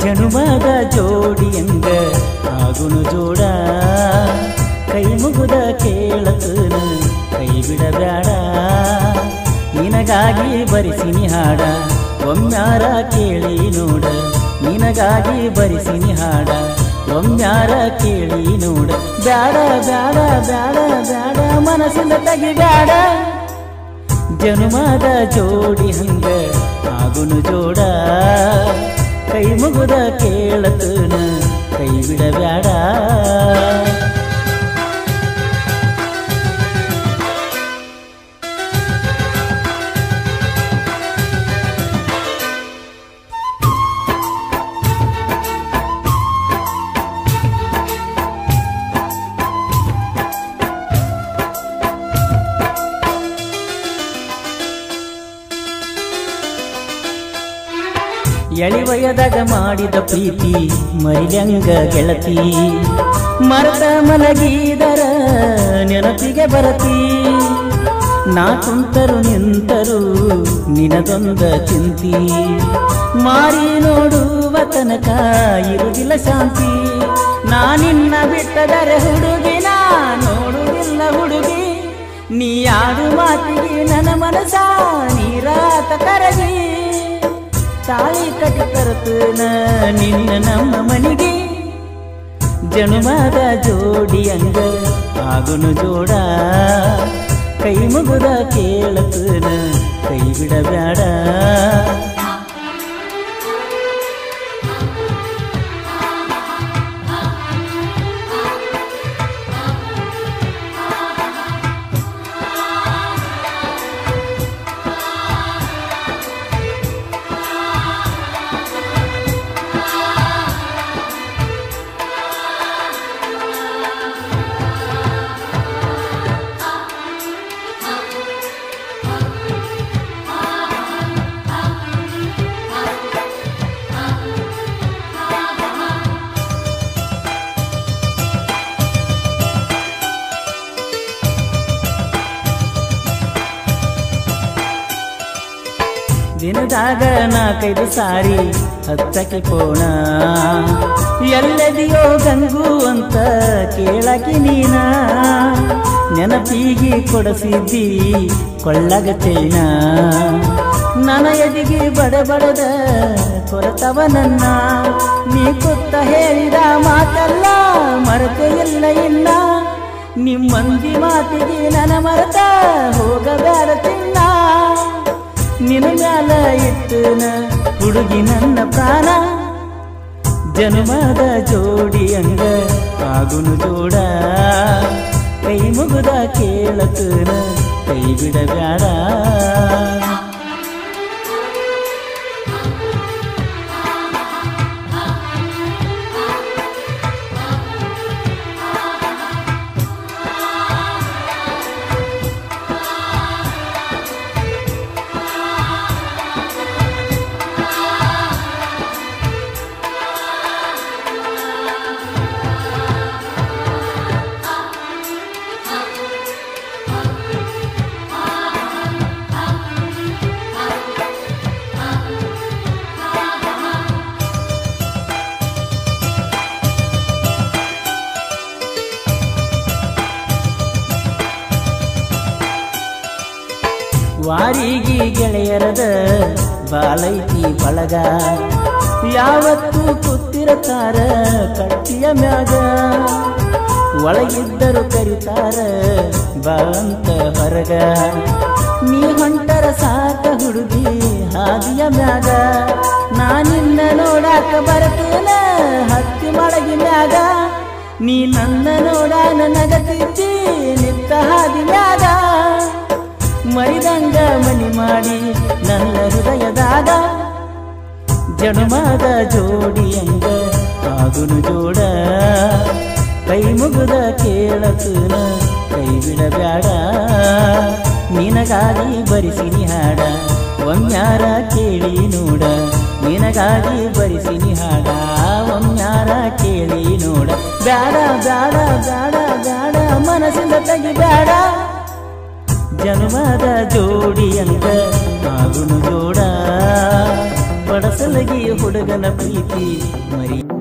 ಜನುಮದ ಜೋಡಿಯಂಗ ಆಗುನು ಜೋಡ ಕೈ ಮುಗುದ ಕೇಳತನ ಕೈ ಬಿಡಬ್ಯಾಡ ನಿನಗಾಗಿ ಬರಿಸಿನಿ ಹಾಡ ಒಮ್ಮ್ಯಾರ ಕೇಳಿ ನೋಡ ನಿನಗಾಗಿ ಬರಿಸಿನಿ ಹಾಡ ಒಮ್ಮ್ಯಾರ ಕೇಳಿ ನೋಡ ಬ್ಯಾಡ ಬ್ಯಾಡ ಬ್ಯಾಡ ಬ್ಯಾಡ ಮನಸ್ಸಿಂದ ತೆಗಿ ಬ್ಯಾಡ ಜನುಮದ ಜೋಡಿ ಹಂಗ ಆಗುನು ಜೋಡ ಕೈ ಮುಗುದ ಕೇಳತನ ಕೈ ಬಿಡಬ್ಯಾಡ ಎಳಿವಯದಾಗ ಮಾಡಿದ ಪ್ರೀತಿ ಮರಿಲಂಗ ಗೆಳತಿ ಮರದ ಮಲಗಿದರ ನೆನಪಿಗೆ ಬರತಿ ನಾ ಕುಂತರು ನಿಂತರು ನಿನದೊಂದ ಚಿಂತಿ ಮಾರಿ ನೋಡುವ ತನಕ ಇರುವುದಿಲ್ಲ ಶಾಂತಿ ನಾ ನಿನ್ನ ಬಿಟ್ಟದರೆ ಹುಡುಗಿನ ನೋಡುವುದಿಲ್ಲ ಹುಡುಗಿ ನೀ ಆಡು ಮಾತಿಗೆ ನನ್ನ ಮನಸ ನೀರಾತ ಕರಗಿ ತಾಳಿ ಕಟ್ಟಿ ತರುತ್ತನ ನಿನ್ನ ನಮ್ಮ ಮನೆಗೆ ಜನುಮದ ಜೋಡಿ ಅಂಗ ಆಗುನು ಜೋಡ ಕೈ ಮುಗುದ ಕೇಳತನ ಕೈ ಬಿಡಬ್ಯಾಡ ದಿನದಾಗ ನಾಲ್ಕೈದು ಸಾರಿ ಹತ್ತಕ್ಕೆ ಪೋಣ ಎಲ್ಲದಿಯೋ ಗಂಗು ಅಂತ ಕೇಳಕ್ಕೆ ನೀನ ನೆನಪಿಗೆ ಕೊಡಸಿದ್ದಿ ಕೊಳ್ಳಗ ಚೈನ ನನ್ನ ಎದಿಗೆ ಬಡ ಬಡದ ಕೊರತವ ನನ್ನ ನೀ ಕೊತ್ತ ಹೇಳಿದ ಮಾತಲ್ಲ ಮರೆತೆ ಇಲ್ಲ ಇಲ್ಲ ನಿಮ್ಮಂದಿ ಮಾತಿಗೆ ನನ್ನ ಮರೆತ ಹೋಗಬೇಡ ತಿನ್ನ ನಿನ್ನ ಮ್ಯಾಲ ಇಟ್ಟನ ಹುಡುಗಿ ನನ್ನ ಪ್ರಾಣ ಜನ್ಮದ ಜೋಡಿ ಅಂಗ ಆಗುನು ಜೋಡ ಕೈ ಮುಗುದ ಕೇಳತನ ಕೈ ಬಿಡಬ್ಯಾಡ ವಾರಿಗೆ ಗೆಳೆಯರದ ಬಾಲೈತಿ ಬಳಗ ಯಾವತ್ತೂ ಕೂತಿರತಾರ ಕಟ್ಟಿಯ ಮ್ಯಾಗ ಒಳಗಿದ್ದರು ಕರಿತಾರ ಬಾಂತ ಹೊರಗ ನೀ ಹೊಂಟರ ಸಾಕ ಹುಡುಗಿ ಹಾದಿಯ ಮ್ಯಾಗ ನಾನಿನ್ನ ನೋಡಾಕ ಬರ್ತೇನ ಹತ್ತಿ ಮಳಗಿ ಮ್ಯಾಗ ನೀ ನನ್ನ ನೋಡಾನ ನಗತಿದ್ದಿ ನಿತ್ತ ಹಾದಿ ಮ್ಯಾಗ ಮರಿದಂಗ ಮನಿ ಮಾಡಿ ನನ್ನ ಹೃದಯದಾಗ ಜನುಮದ ಜೋಡಿಯಂಗ ಆಗುನು ಜೋಡ ಕೈ ಮುಗುದ ಕೇಳತನ ಕೈ ಬಿಡಬ್ಯಾಡ ನಿನಗಾಗಿ ಬರಿಸಿನಿ ಹಾಡ ಒಮ್ಮ್ಯಾರ ಕೇಳಿ ನೋಡ ನಿನಗಾಗಿ ಬರಿಸಿನಿ ಹಾಡ ಒಮ್ಮ್ಯಾರ ಕೇಳಿ ನೋಡ ಬ್ಯಾಡ ಬ್ಯಾಡ ಬ್ಯಾಡ ಬ್ಯಾಡ ಮನಸ್ಸಿಂದ ತೆಗಿ ಬ್ಯಾಡ ಜನ್ಮದ ಜೋಡಿಯಂತ ಆಗುನು ಜೋಡ ಬಡಸಲಗಿ ಹುಡುಗನ ಪ್ರೀತಿ ಮರಿ